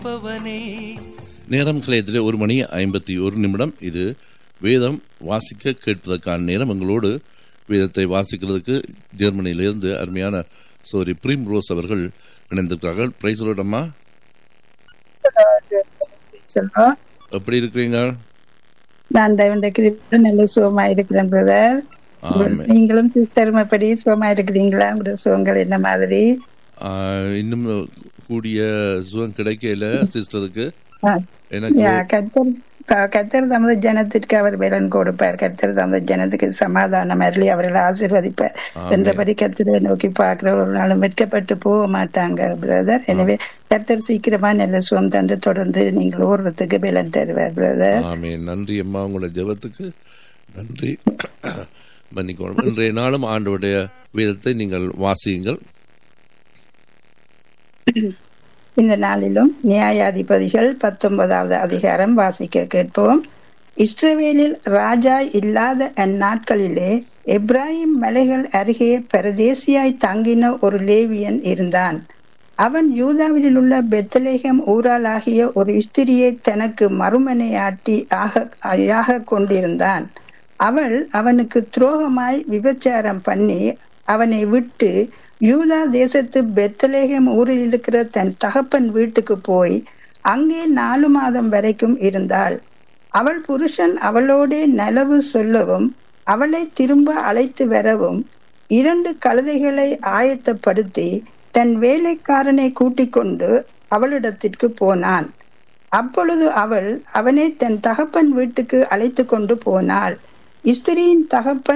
பவனே நேரம் கலையத்திலே ஒரு மணி ஐம்பத்தி ஒரு நிமிடம் இது வேதம் வாசிக்க கேட்பதற்கான நேரம் எங்களோடு வேதத்தை வாசிக்கிறதுக்கு ஜெர்மனியிலிருந்து அருமையான சோரி பிரிம் ரோஸ் அவர்கள் இணைந்திருக்கிறார்கள் பிரைஸ் அம்மா சொல்றோம் எப்படி இருக்கிறீங்க நான் தேவண்ட கிருப்ப நல்ல சுகமா இருக்கிறேன் பிரதர் ஆமென். நீங்களும் சிஸ்டருமப்படி சுகமா இருக்கிறீங்களா உங்களோட சுகங்கள் என்ன மாதிரி ஆஹ், இன்னும் கூடிய சுகம் கிடைக்கல சிஸ்டருக்கு ஆ, எனக்கு யா, கர்த்தர் க- கர்த்தர் தமது ஜனத்திற்கு அவர் பலன் கொடுப்பார் கர்த்தர் தமது ஜனத்துக்கு சமாதானம் அருளி அவர்களை ஆசீர்வதிப்பார் ஆமென். என்றபடி கர்த்தரை நோக்கி பார்க்கிற ஒரு நாளும் வெட்கப்பட்டு போக மாட்டாங்க பிரதர் எனவே கர்த்தர் சீக்கிரமா நல்ல சுகம் தந்து தொடர்ந்து நீங்கள் ஓடுறதுக்கு பலன் தருவார் பிரதர் ஆமே நன்றி அம்மா உங்களோட ஜெபத்துக்கு நன்றி மன்னிக்கணும் இன்றைய நாளும் ஆண்டவருடைய வேதத்தை நீங்கள் வாசியுங்கள் இந்த நாளிலும் நியாயாதிபதிகள் பத்தொன்பதாவது அதிகாரம் வாசிக்க கேட்போம் இஸ்ரவேலில் ராஜா இல்லாத அந்நாட்களிலே எப்ராஹிம் மலைகள் அருகே பரதேசியாய் தங்கின ஒரு லேவியன் இருந்தான் அவன் யூதாவில் உள்ள பெத்தலேகம் ஊராளாகிய ஒரு ஸ்திரியை தனக்கு மறுமனையாட்டி ஆக யாக கொண்டிருந்தான் அவள் அவனுக்கு துரோகமாய் விபச்சாரம் பண்ணி அவனை விட்டு யூதா தேசத்து பெத்தலேகம் ஊரில் இருக்கிற தன் தகப்பன் வீட்டுக்கு போய் அங்கே நாலு மாதம் வரைக்கும் இருந்தாள் அவள் புருஷன் அவளோடே நலவு சொல்லவும் அவளை திரும்ப அழைத்து வரவும் இரண்டு கழுதைகளை ஆயத்தப்படுத்தி தன் வேலைக்காரனை கூட்டிக் கொண்டு அவளிடத்திற்கு போனான் அப்பொழுது அவள் அவனை தன் தகப்பன் வீட்டுக்கு அழைத்து கொண்டு போனாள் ஸ்திரியின் தகப்பன்